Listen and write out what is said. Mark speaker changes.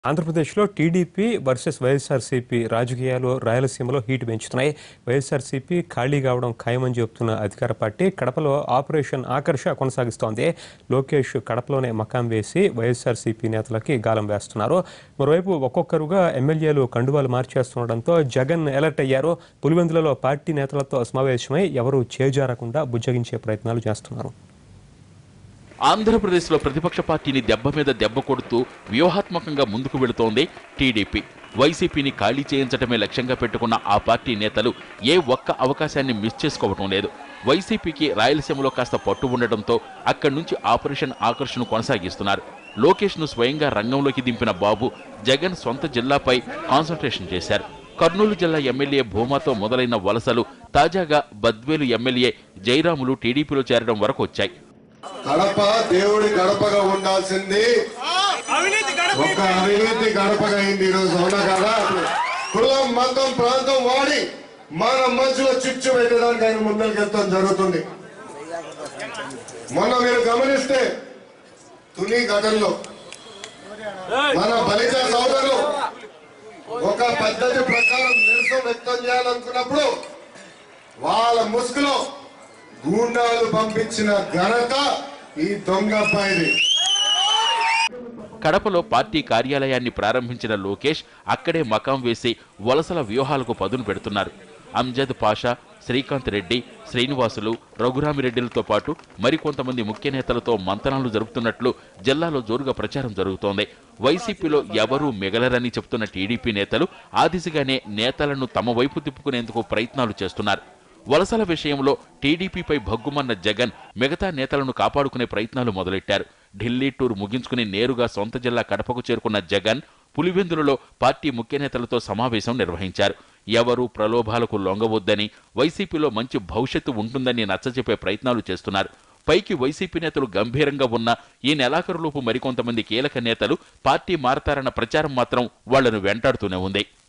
Speaker 1: ఆంధ్రప్రదేశ్లో TDP versus YSRCP రాజకీయాలు రాయలసీమలో హీట్ పెంచుతున్నాయి వైఎస్ఆర్సీపీ ఖాళీ కావడం ఖాయమని చెబుతున్న అధికార పార్టీ కడపలో ఆపరేషన్ ఆకర్ష కొనసాగిస్తోంది లోకేష్ కడపలోనే మకాం వేసి వైఎస్ఆర్సీపీ నేతలకి గాలం వేస్తున్నారు మరోవైపు ఒక్కొక్కరుగా ఎమ్మెల్యేలు కండువాలు మార్చేస్తుండటంతో జగన్ అలర్ట్ అయ్యారు పులివెందులలో పార్టీ నేతలతో సమావేశమై ఎవరూ చేజారకుండా బుజ్జగించే ప్రయత్నాలు చేస్తున్నారు
Speaker 2: ఆంధ్రప్రదేశ్లో ప్రతిపక్ష పార్టీని దెబ్బ మీద దెబ్బ కొడుతూ వ్యూహాత్మకంగా ముందుకు వెళుతోంది టీడీపీ వైసీపీని ఖాళీ చేయించడమే లక్ష్యంగా పెట్టుకున్న ఆ పార్టీ నేతలు ఏ ఒక్క అవకాశాన్ని మిస్ చేసుకోవటం లేదు వైసీపీకి రాయలసీమలో కాస్త పట్టు ఉండటంతో అక్కడి నుంచి ఆపరేషన్ ఆకర్షణ కొనసాగిస్తున్నారు లోకేష్ ను స్వయంగా రంగంలోకి దింపిన బాబు జగన్ సొంత జిల్లాపై కాన్సన్ట్రేషన్ చేశారు కర్నూలు జిల్లా ఎమ్మెల్యే భూమాతో మొదలైన వలసలు తాజాగా బద్వేలు ఎమ్మెల్యే జైరాములు టీడీపీలో చేరడం వరకు వచ్చాయి
Speaker 3: కడప దేవుడి గడపగా ఉండాల్సింది ఒక అవినీతి గడపగా అయింది ఈరోజు అవునా కదా కులం మతం ప్రాంతం వాడి మన మధ్యలో చిచ్చు పెట్టడానికి ఆయన ముందరికెళ్తాం జరుగుతుంది మొన్న మీరు గమనిస్తే తుని ఘటనలో మన బలిజ సోదరులు ఒక పద్ధతి ప్రకారం నిరసన వ్యక్తం చేయాలనుకున్నప్పుడు వాళ్ళ ముసుగులో గూండాలు పంపించిన ఘనత ఈ దొంగ అబ్బాయిది
Speaker 2: కడపలో పార్టీ కార్యాలయాన్ని ప్రారంభించిన లోకేష్ అక్కడే మకాం వేసి వలసల వ్యూహాలకు పదును పెడుతున్నారు అంజద్ పాషా శ్రీకాంత్ రెడ్డి శ్రీనివాసులు రఘురామిరెడ్డిలతో పాటు మరికొంతమంది ముఖ్య నేతలతో మంతనాలు జరుపుతున్నట్లు జిల్లాలో జోరుగా ప్రచారం జరుగుతోంది వైసీపీలో ఎవరూ మిగలరని చెబుతున్న టీడీపీ నేతలు ఆ దిశగానే నేతలను తమ వైపు తిప్పుకునేందుకు ప్రయత్నాలు చేస్తున్నారు వలసల విషయంలో టీడీపీపై భగ్గుమన్న జగన్ మిగతా నేతలను కాపాడుకునే ప్రయత్నాలు మొదలెట్టారు ఢిల్లీ టూర్ ముగించుకుని నేరుగా సొంత జిల్లా కడపకు చేరుకున్న జగన్ పులివెందులలో పార్టీ ముఖ్య నేతలతో సమావేశం నిర్వహించారు ఎవరూ ప్రలోభాలకు లొంగవద్దని వైసీపీలో మంచి భవిష్యత్తు ఉంటుందని నచ్చజెప్పే ప్రయత్నాలు చేస్తున్నారు పైకి వైసీపీ నేతలు గంభీరంగా ఉన్న ఈ నెలాఖరులోపు మరికొంతమంది కీలక నేతలు పార్టీ మారతారన్న ప్రచారం మాత్రం వాళ్లను వెంటాడుతూనే ఉంది